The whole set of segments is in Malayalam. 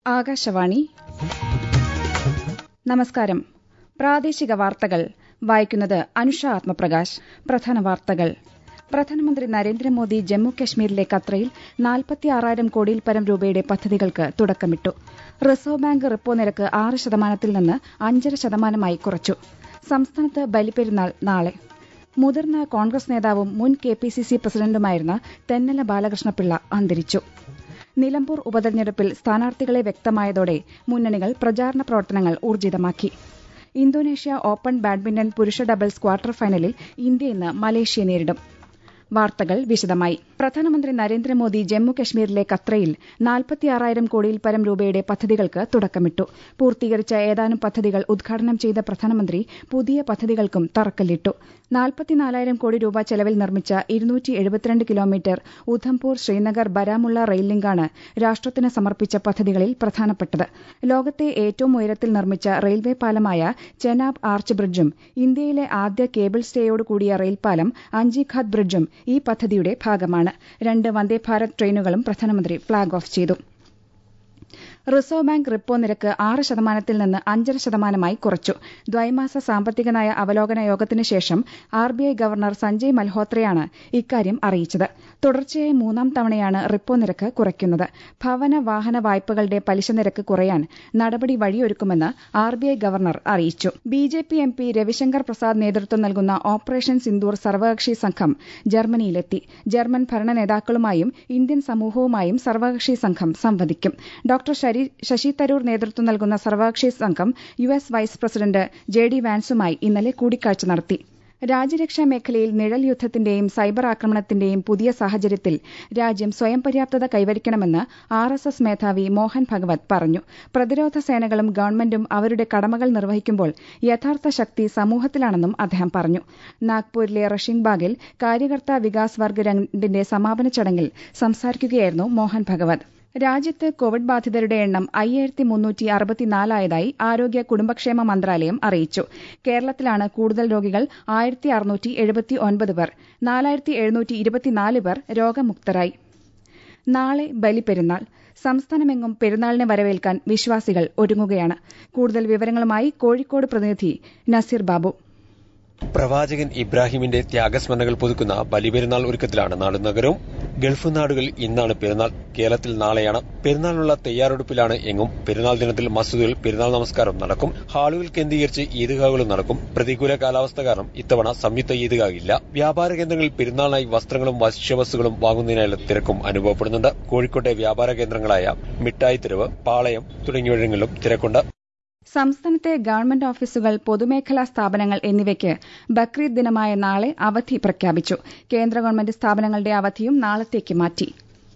ആകാശവാണി നമസ്കാരം പ്രാദേശിക വാർത്തകൾ വായിക്കുന്നത് അനുഷ ആത്മപ്രകാശ് പ്രധാന വാർത്തകൾ പ്രധാനമന്ത്രി നരേന്ദ്രമോദി ജമ്മു കശ്മീരിലെ കത്രയിൽ നാൽപ്പത്തിയാറായിരം കോടിയിൽ പരം രൂപയുടെ പദ്ധതികൾക്ക് തുടക്കമിട്ടു റിസർവ് ബാങ്ക് റിപ്പോ നിരക്ക് ആറ് ശതമാനത്തിൽ നിന്ന് അഞ്ചര ശതമാനമായി കുറച്ചു സംസ്ഥാനത്ത് ബലിപ്പെരുന്നാൾ നാളെ മുതിർന്ന കോൺഗ്രസ് നേതാവും മുൻ കെ പി സി സി പ്രസിഡന്റുമായിരുന്ന തെന്നല ബാലകൃഷ്ണപിള്ള അന്തരിച്ചു നിലമ്പൂർ ഉപതെരഞ്ഞെടുപ്പിൽ സ്ഥാനാർത്ഥികളെ വ്യക്തമായതോടെ മുന്നണികൾ പ്രചാരണ പ്രവർത്തനങ്ങൾ ഊർജിതമാക്കി ഇന്തോനേഷ്യ ഓപ്പൺ ബാഡ്മിന്റൺ പുരുഷ ഡബിൾസ് ക്വാർട്ടർ ഫൈനലിൽ ഇന്ത്യ ഇന്ന് മലേഷ്യയെ നേരിടും വാർത്തകൾ വിശദമായി പ്രധാനമന്ത്രി നരേന്ദ്രമോദി ജമ്മു കശ്മീരിലെ കത്രയിൽ നാൽപ്പത്തിയാറായിരം കോടിയിൽ പരം രൂപയുടെ പദ്ധതികൾക്ക് തുടക്കമിട്ടു പൂർത്തീകരിച്ച ഏതാനും പദ്ധതികൾ ഉദ്ഘാടനം ചെയ്ത പ്രധാനമന്ത്രി പുതിയ പദ്ധതികൾക്കും തറക്കല്ലിട്ടു നാൽപ്പത്തിനാലായിരം കോടി രൂപ ചെലവിൽ നിർമ്മിച്ച ഇരുന്നൂറ്റി എഴുപത്തിരണ്ട് കിലോമീറ്റർ ഉധംപൂർ ശ്രീനഗർ ബരാമുള്ള റെയിൽ ലിങ്കാണ് രാഷ്ട്രത്തിന് സമർപ്പിച്ച പദ്ധതികളിൽ പ്രധാനപ്പെട്ടത് ലോകത്തെ ഏറ്റവും ഉയരത്തിൽ നിർമ്മിച്ച റെയിൽവേ പാലമായ ചെനാബ് ആർച്ച് ബ്രിഡ്ജും ഇന്ത്യയിലെ ആദ്യ കേബിൾ സ്റ്റേയോട് കൂടിയ റെയിൽപാലം അഞ്ചിഖാദ് ബ്രിഡ്ജും ഈ പദ്ധതിയുടെ ഭാഗമാണ് രണ്ട് വന്ദേഭാരത് ട്രെയിനുകളും പ്രധാനമന്ത്രി ഫ്ളാഗ് ഓഫ് ചെയ്തു റിസർവ് ബാങ്ക് റിപ്പോ നിരക്ക് ആറ് ശതമാനത്തിൽ നിന്ന് അഞ്ചര ശതമാനമായി കുറച്ചു ദ്വൈമാസ സാമ്പത്തിക നയ അവലോകന യോഗത്തിനു ശേഷം ആർബിഐ ഗവർണർ സഞ്ജയ് മൽഹോത്രയാണ് ഇക്കാര്യം അറിയിച്ചത് തുടർച്ചയായി മൂന്നാം തവണയാണ് റിപ്പോ നിരക്ക് കുറയ്ക്കുന്നത് ഭവന വാഹന വായ്പകളുടെ പലിശ നിരക്ക് കുറയാൻ നടപടി വഴിയൊരുക്കുമെന്ന് ആർബിഐ ഗവർണർ അറിയിച്ചു BJP M P Ravi Shankar Prasad നേതൃത്വം നൽകുന്ന ഓപ്പറേഷൻ സിന്ദൂർ സർവകക്ഷി സംഘം ജർമ്മനിയിലെത്തി ജർമ്മൻ ഭരണ നേതാക്കളുമായും ഇന്ത്യൻ സമൂഹവുമായും സർവകക്ഷി സംഘം സംവദിക്കും ഡോക്ടർ ശശി തരൂർ നേതൃത്വം നൽകുന്ന സർവകക്ഷി സംഘം U S vice president J D വാൻസുമായി ഇന്നലെ കൂടിക്കാഴ്ച നടത്തി രാജ്യരക്ഷാ മേഖലയിൽ നിഴൽ യുദ്ധത്തിന്റെയും സൈബർ ആക്രമണത്തിന്റെയും പുതിയ സാഹചര്യത്തിൽ രാജ്യം സ്വയം പര്യാപ്തത കൈവരിക്കണമെന്ന് ആർ എസ് എസ് മേധാവി മോഹൻ ഭഗവത് പറഞ്ഞു പ്രതിരോധ സേനകളും ഗവൺമെന്റും അവരുടെ കടമകൾ നിർവഹിക്കുമ്പോൾ യഥാർത്ഥ ശക്തി സമൂഹത്തിലാണെന്നും അദ്ദേഹം പറഞ്ഞു നാഗ്പൂരിലെ റഷിംഗ്ബാഗിൽ കാര്യകർത്ത വികാസ് വർഗ് രണ്ടിന്റെ സമാപന ചടങ്ങിൽ സംസാരിക്കുകയായിരുന്നു മോഹൻ ഭഗവത് രാജ്യത്ത് കോവിഡ് ബാധിതരുടെ എണ്ണം അയ്യായിരത്തി മുന്നൂറ്റി അറുപത്തിനാലായതായി ആരോഗ്യ കുടുംബക്ഷേമ മന്ത്രാലയം അറിയിച്ചു കേരളത്തിലാണ് കൂടുതൽ രോഗികൾ ആയിരത്തി അറുന്നൂറ്റി എഴുപത്തി ഒൻപത് പേർ നാലായിരത്തി എഴുന്നൂറ്റി ഇരുപത്തിനാല് പേർ രോഗമുക്തരായി നാളെ ബലിപ്പെരുന്നാൾ സംസ്ഥാനമെങ്ങും പെരുന്നാളിനെ വരവേൽക്കാൻ വിശ്വാസികൾ ഒരുങ്ങുകയാണ് കൂടുതൽ വിവരങ്ങളുമായി കോഴിക്കോട് പ്രതിനിധി നസീർ ബാബു പ്രവാചകൻ ഇബ്രാഹിമിന്റെ ത്യാഗസ്മരണകൾ പുതുക്കുന്ന ബലിപെരുന്നാൾ ഒരുക്കത്തിലാണ് നാടും നഗരവും ഗൾഫ് നാടുകളിൽ ഇന്നാണ് പെരുന്നാൾ കേരളത്തിൽ നാളെയാണ് പെരുന്നാളിനുള്ള തയ്യാറെടുപ്പിലാണ് എങ്ങും പെരുന്നാൾ ദിനത്തിൽ മസൂദിൽ പെരുന്നാൾ നമസ്കാരം നടക്കും ഹാളുകൾ കേന്ദ്രീകരിച്ച് ഈദ്ഗാഹുകളും നടക്കും പ്രതികൂല കാലാവസ്ഥ കാരണം ഇത്തവണ സംയുക്ത ഈദ്ഗാഹില്ല വ്യാപാര കേന്ദ്രങ്ങളിൽ പെരുന്നാളിനായി വസ്ത്രങ്ങളും ഭക്ഷ്യവസ്തുക്കളും വാങ്ങുന്നതിനായുള്ള തിരക്കും അനുഭവപ്പെടുന്നുണ്ട് കോഴിക്കോട്ടെ വ്യാപാര കേന്ദ്രങ്ങളായ മിഠായി തെരുവ് പാളയം തുടങ്ങിയവിടങ്ങളിലും തിരക്കുണ്ട് സംസ്ഥാനത്തെ ഗവൺമെന്റ് ഓഫീസുകൾ പൊതുമേഖലാ സ്ഥാപനങ്ങൾ എന്നിവയ്ക്ക് ബക്രീദ് ദിനമായ നാളെ അവധി പ്രഖ്യാപിച്ചു കേന്ദ്ര ഗവൺമെന്റ് സ്ഥാപനങ്ങളുടെ അവധിയും നാളത്തേക്ക് മാറ്റി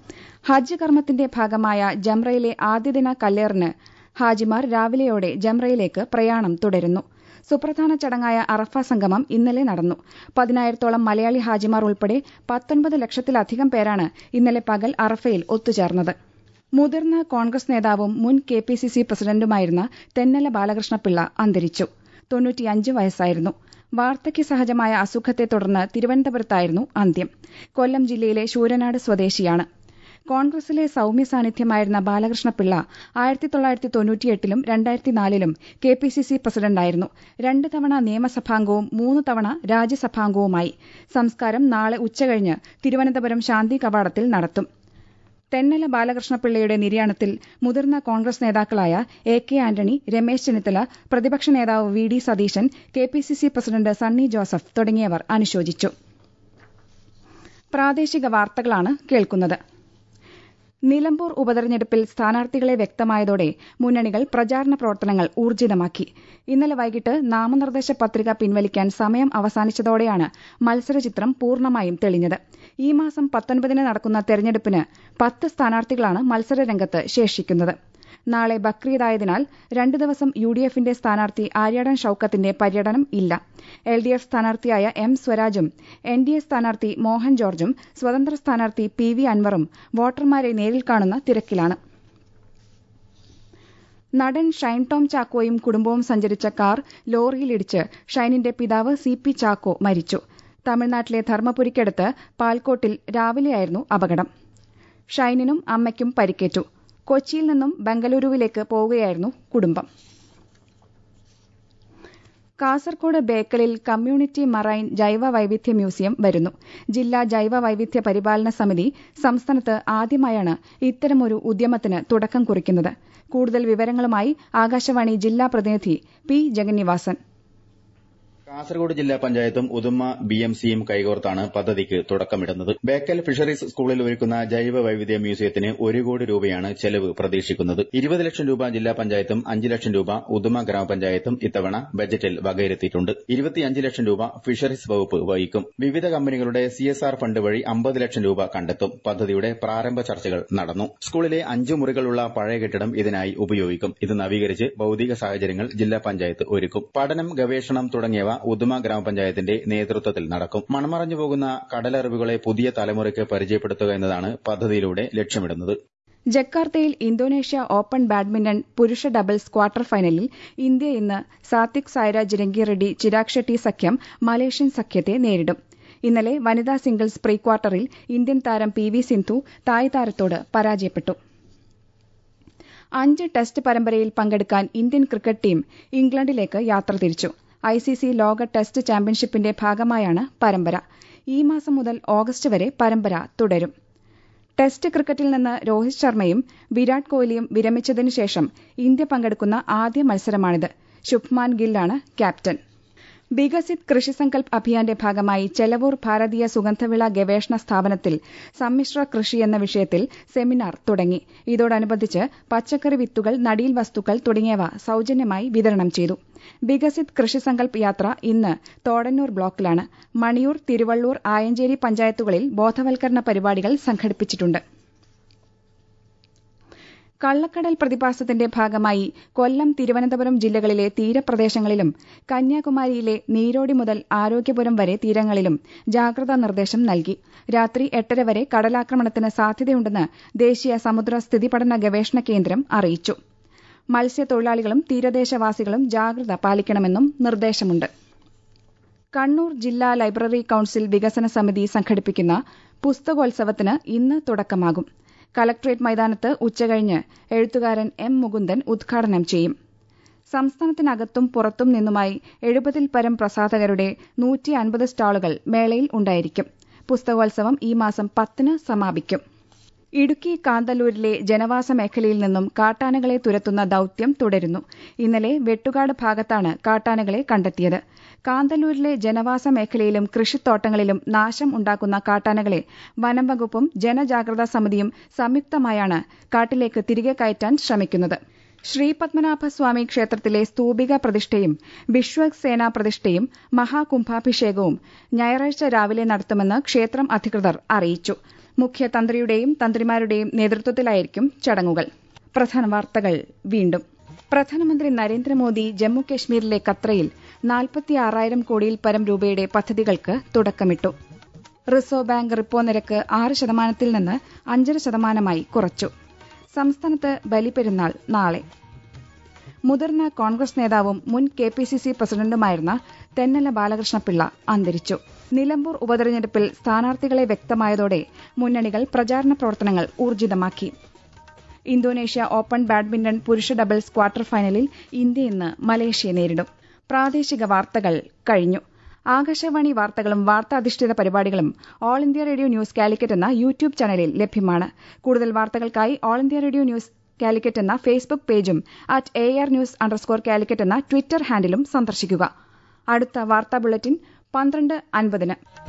ഹജ്ജ് കർമ്മത്തിന്റെ ഭാഗമായ ജംറയിലെ ആദ്യദിന കല്ലേറിന് ഹാജിമാർ രാവിലെയോടെ ജംറയിലേക്ക് പ്രയാണം തുടരുന്നു സുപ്രധാന ചടങ്ങായ അറഫ സംഗമം ഇന്നലെ നടന്നു പതിനായിരത്തോളം മലയാളി ഹാജിമാർ ഉൾപ്പെടെ പത്തൊൻപത് ലക്ഷത്തിലധികം പേരാണ് ഇന്നലെ പകൽ അറഫയിൽ ഒത്തുചേർന്നത് മുതിർന്ന കോൺഗ്രസ് നേതാവും മുൻ കെ പി സി സി പ്രസിഡന്റുമായിരുന്ന തെന്നല ബാലകൃഷ്ണപിള്ള അന്തരിച്ചു തൊണ്ണൂറ്റിയഞ്ച് വയസ്സായിരുന്നു വാർദ്ധക്യ സഹജമായ അസുഖത്തെ തുടർന്ന് തിരുവനന്തപുരത്തായിരുന്നു അന്ത്യം കൊല്ലം ജില്ലയിലെ ശൂരനാട് സ്വദേശിയാണ് കോൺഗ്രസിലെ സൌമ്യ സാന്നിധ്യമായിരുന്ന ബാലകൃഷ്ണപിള്ള ആയിരത്തി തൊള്ളായിരത്തി തൊണ്ണൂറ്റിയെട്ടിലും രണ്ടായിരത്തി നാലിലും കെ പി സി സി പ്രസിഡന്റായിരുന്നു രണ്ട് തവണ നിയമസഭാംഗവും മൂന്ന് തവണ രാജ്യസഭാംഗവുമായി സംസ്കാരം നാളെ ഉച്ചകഴിഞ്ഞ് തിരുവനന്തപുരം ശാന്തി കവാടത്തിൽ നടത്തും തെന്നല ബാലകൃഷ്ണപിള്ളയുടെ നിര്യാണത്തിൽ മുതിർന്ന കോൺഗ്രസ് നേതാക്കളായ A K Antony Ramesh Chennithala പ്രതിപക്ഷ നേതാവ് V D Satheesan K P C C president Sunny Joseph തുടങ്ങിയവർ അനുശോചിച്ചു പ്രാദേശിക വാർത്തകളാണ് കേൾക്കുന്നത് നിലമ്പൂർ ഉപതെരഞ്ഞെടുപ്പിൽ സ്ഥാനാർത്ഥികളെ വ്യക്തമായതോടെ മുന്നണികൾ പ്രചാരണ പ്രവർത്തനങ്ങൾ ഊർജിതമാക്കി ഇന്നലെ വൈകിട്ട് നാമനിർദ്ദേശ പത്രിക പിൻവലിക്കാൻ സമയം അവസാനിച്ചതോടെയാണ് മത്സരചിത്രം പൂർണ്ണമായും തെളിഞ്ഞത് ഈ മാസം പത്തൊൻപതിന് നടക്കുന്ന തെരഞ്ഞെടുപ്പിന് പത്ത് സ്ഥാനാർത്ഥികളാണ് മത്സരരംഗത്ത് ശേഷിക്കുന്നത് നാളെ ബക്രീദായതിനാൽ രണ്ടു ദിവസം യു ഡി എഫിന്റെ സ്ഥാനാർത്ഥി ആര്യാടൻ ഷൌക്കത്തിന്റെ പര്യടനം ഇല്ല എൽ ഡി എഫ് സ്ഥാനാർത്ഥിയായ എം സ്വരാജും എൻ ഡി എ സ്ഥാനാർത്ഥി മോഹൻ ജോർജും സ്വതന്ത്ര സ്ഥാനാർത്ഥി പി വി അൻവറും വോട്ടർമാരെ നേരിൽ കാണുന്ന തിരക്കിലാണ് നടൻ ഷൈൻ ടോം ചാക്കോയും കുടുംബവും സഞ്ചരിച്ച കാർ ലോറിയിലിടിച്ച് ഷൈനിന്റെ പിതാവ് സി പി ചാക്കോ മരിച്ചു തമിഴ്നാട്ടിലെ ധർമ്മപുരിക്കടുത്ത് പാൽക്കോട്ടിൽ രാവിലെയായിരുന്നു അപകടം ഷൈനിനും അമ്മയ്ക്കും പരിക്കേറ്റു കൊച്ചിയിൽ നിന്നും ബംഗളൂരുവിലേക്ക് പോവുകയായിരുന്നു കുടുംബം കാസർകോട് ബേക്കലിൽ കമ്മ്യൂണിറ്റി മറൈൻ ജൈവ വൈവിധ്യ മ്യൂസിയം വരുന്നു ജില്ലാ ജൈവ വൈവിധ്യ പരിപാലന സമിതി സംസ്ഥാനത്ത് ആദ്യമായാണ് ഇത്തരമൊരു ഉദ്യമത്തിന് തുടക്കം കുറിക്കുന്നത് കൂടുതൽ വിവരങ്ങളുമായി ആകാശവാണി ജില്ലാ പ്രതിനിധി പി ജഗന്നിവാസൻ കാസർഗോഡ് ജില്ലാ പഞ്ചായത്തും ഉദുമ ബി എം സിയും കൈകോർത്താണ് പദ്ധതിക്ക് തുടക്കമിടുന്നത് ബേക്കൽ ഫിഷറീസ് സ്കൂളിൽ ഒരുക്കുന്ന ജൈവ വൈവിധ്യ മ്യൂസിയത്തിന് ഒരു കോടി രൂപയാണ് ചെലവ് പ്രതീക്ഷിക്കുന്നത് ഇരുപത് ലക്ഷം രൂപ ജില്ലാ പഞ്ചായത്തും അഞ്ച് ലക്ഷം രൂപ ഉദുമ ഗ്രാമപഞ്ചായത്തും ഇത്തവണ ബജറ്റിൽ വകയിരുത്തിയിട്ടുണ്ട് ഇരുപത്തിയഞ്ച് ലക്ഷം രൂപ ഫിഷറീസ് വകുപ്പ് വഹിക്കും വിവിധ കമ്പനികളുടെ സി എസ് ആർ ഫണ്ട് വഴി അമ്പത് ലക്ഷം രൂപ കണ്ടെത്തും പദ്ധതിയുടെ പ്രാരംഭ ചർച്ചകൾ നടന്നു സ്കൂളിലെ അഞ്ച് മുറികളുള്ള പഴയ കെട്ടിടം ഇതിനായി ഉപയോഗിക്കും ഇത് നവീകരിച്ച് ഭൌതിക സാഹചര്യങ്ങൾ ജില്ലാ പഞ്ചായത്ത് ഒരുക്കും പഠനം ഗവേഷണം തുടങ്ങിയവ ഉദുമ ഗ്രാമപഞ്ചായത്തിന്റെ നേതൃത്വത്തിൽ നടക്കും മൺമറഞ്ഞു പോകുന്ന കടലറിവുകളെ പുതിയ തലമുറയ്ക്ക് പരിചയപ്പെടുത്തുക എന്നതാണ് പദ്ധതിയിലൂടെ ലക്ഷ്യമിടുന്നത് ജക്കാർത്തയിൽ ഇന്തോനേഷ്യ ഓപ്പൺ ബാഡ്മിന്റൺ പുരുഷ ഡബിൾസ് ക്വാർട്ടർ ഫൈനലിൽ ഇന്ത്യ ഇന്ന് സാത്വിക് സായ്രാജ് രംഗിറെഡ്ഡി ചിരാഗ് ഷെട്ടി സഖ്യം മലേഷ്യൻ സഖ്യത്തെ നേരിടും ഇന്നലെ വനിതാ സിംഗിൾസ് പ്രീ ക്വാർട്ടറിൽ ഇന്ത്യൻ താരം പി വി സിന്ധു തായ് താരത്തോട് പരാജയപ്പെട്ടു അഞ്ച് ടെസ്റ്റ് പരമ്പരയിൽ പങ്കെടുക്കാൻ ഇന്ത്യൻ ക്രിക്കറ്റ് ടീം ഇംഗ്ലണ്ടിലേക്ക് യാത്ര തിരിച്ചു ഐസിസി ലോക ടെസ്റ്റ് ചാമ്പ്യൻഷിപ്പിന്റെ ഭാഗമായാണ് പരമ്പര ഈ മാസം മുതൽ ഓഗസ്റ്റ് വരെ പരമ്പര തുടരും ടെസ്റ്റ് ക്രിക്കറ്റിൽ നിന്ന് രോഹിത് ശർമ്മയും വിരാട് കോഹ്ലിയും വിരമിച്ചതിനു ശേഷം ഇന്ത്യ പങ്കെടുക്കുന്ന ആദ്യ മത്സരമാണിത് ശുഭ്മാൻ ഗില്ലാണ് ക്യാപ്റ്റൻ വികസിത് കൃഷി സങ്കൽപ് അഭിയാന്റെ ഭാഗമായി ചെലവൂർ ഭാരതീയ സുഗന്ധവിള ഗവേഷണ സ്ഥാപനത്തിൽ സമ്മിശ്ര കൃഷി എന്ന വിഷയത്തിൽ സെമിനാർ തുടങ്ങി ഇതോടനുബന്ധിച്ച് പച്ചക്കറി വിത്തുകൾ നടീൽ വസ്തുക്കൾ തുടങ്ങിയവ സൌജന്യമായി വിതരണം ചെയ്തു വികസിത് കൃഷി സങ്കൽപ് യാത്ര ഇന്ന് തോടന്നൂർ ബ്ലോക്കിലാണ് മണിയൂർ തിരുവള്ളൂർ ആയഞ്ചേരി പഞ്ചായത്തുകളിൽ ബോധവൽക്കരണ പരിപാടികൾ സംഘടിപ്പിച്ചിട്ടുണ്ട് കള്ളക്കടൽ പ്രതിഭാസത്തിന്റെ ഭാഗമായി കൊല്ലം തിരുവനന്തപുരം ജില്ലകളിലെ തീരപ്രദേശങ്ങളിലും കന്യാകുമാരിയിലെ നീരോടി മുതൽ ആരോഗ്യപുരം വരെ തീരങ്ങളിലും ജാഗ്രതാ നിർദ്ദേശം നൽകി രാത്രി എട്ടര വരെ കടലാക്രമണത്തിന് സാധ്യതയുണ്ടെന്ന് ദേശീയ സമുദ്ര സ്ഥിതിപഠന ഗവേഷണ കേന്ദ്രം അറിയിച്ചു മത്സ്യത്തൊഴിലാളികളും തീരദേശവാസികളും ജാഗ്രത പാലിക്കണമെന്നും നിർദ്ദേശമുണ്ട് കണ്ണൂർ ജില്ലാ ലൈബ്രറി കൌൺസിൽ വികസന സമിതി സംഘടിപ്പിക്കുന്ന പുസ്തകോത്സവത്തിന് ഇന്ന് തുടക്കമാകും കലക്ട്രേറ്റ് മൈതാനത്ത് ഉച്ചകഴിഞ്ഞ് എഴുത്തുകാരൻ എം മുകുന്ദൻ ഉദ്ഘാടനം ചെയ്യും സംസ്ഥാനത്തിനകത്തും പുറത്തും നിന്നുമായി എഴുപതിൽ പരം പ്രസാധകരുടെ നൂറ്റി അൻപത് സ്റ്റാളുകൾ മേളയിൽ ഉണ്ടായിരിക്കും പുസ്തകോത്സവം ഈ മാസം പത്തിന് സമാപിക്കും ഇടുക്കി കാന്തല്ലൂരിലെ ജനവാസ മേഖലയിൽ നിന്നും കാട്ടാനകളെ തുരത്തുന്ന ദൌത്യം തുടരുന്നു ഇന്നലെ വെട്ടുകാട് ഭാഗത്താണ് കാട്ടാനകളെ കണ്ടെത്തിയത് കാന്തല്ലൂരിലെ ജനവാസ മേഖലയിലും കൃഷിത്തോട്ടങ്ങളിലും നാശം ഉണ്ടാക്കുന്ന കാട്ടാനകളെ വനം വകുപ്പും ജനജാഗ്രതാ സമിതിയും സംയുക്തമായാണ് കാട്ടിലേക്ക് തിരികെ കയറ്റാൻ ശ്രമിക്കുന്നത് ശ്രീപത്മനാഭസ്വാമി ക്ഷേത്രത്തിലെ സ്തൂപിക പ്രതിഷ്ഠയും വിശ്വസേനാ പ്രതിഷ്ഠയും മഹാകുംഭാഭിഷേകവും ഞായറാഴ്ച രാവിലെ നടത്തുമെന്ന് ക്ഷേത്രം അധികൃതർ അറിയിച്ചു മുഖ്യ തന്ത്രിയുടെയും തന്ത്രിമാരുടെയും നേതൃത്വത്തിലായിരിക്കും ചടങ്ങുകൾ പ്രധാന വാർത്തകൾ വീണ്ടും പ്രധാനമന്ത്രി നരേന്ദ്രമോദി ജമ്മു കശ്മീരിലെ കത്രയിൽ നാൽപ്പത്തിയാറായിരം കോടിയിൽ പരം രൂപയുടെ പദ്ധതികൾക്ക് തുടക്കമിട്ടു റിസർവ് ബാങ്ക് റിപ്പോ നിരക്ക് ആറ് ശതമാനത്തിൽ നിന്ന് അഞ്ചര ശതമാനമായി കുറച്ചു സംസ്ഥാനത്ത് ബലിപെരുന്നാൾ നാളെ മുതിർന്ന കോൺഗ്രസ് നേതാവും മുൻ കെ പി സി സി പ്രസിഡന്റുമായിരുന്ന തെന്നല ബാലകൃഷ്ണപിള്ള അന്തരിച്ചു നിലമ്പൂർ ഉപതെരഞ്ഞെടുപ്പിൽ സ്ഥാനാർത്ഥികളെ വ്യക്തമായതോടെ മുന്നണികൾ പ്രചാരണ പ്രവർത്തനങ്ങൾ ഊർജിതമാക്കി ഇന്തോനേഷ്യ ഓപ്പൺ ബാഡ്മിന്റൺ പുരുഷ ഡബിൾസ് ക്വാർട്ടർ ഫൈനലിൽ ഇന്ത്യ ഇന്ന് മലേഷ്യയെ നേരിടും പ്രാദേശിക വാർത്തകൾ കഴിഞ്ഞു ആകാശവാണി വാർത്തകളും വാർത്താധിഷ്ഠിത പരിപാടികളും all India radio news Calicut എന്ന യൂട്യൂബ് ചാനലിൽ ലഭ്യമാണ് കൂടുതൽ വാർത്തകൾക്കായി all India radio news Calicut എന്ന ഫേസ്ബുക്ക് പേജും at A R news underscore Calicut എന്ന ട്വിറ്റർ ഹാൻഡിലും സന്ദർശിക്കുക അടുത്ത വാർത്താ ബുള്ളറ്റിൻ പന്ത്രണ്ട് അൻപതിന്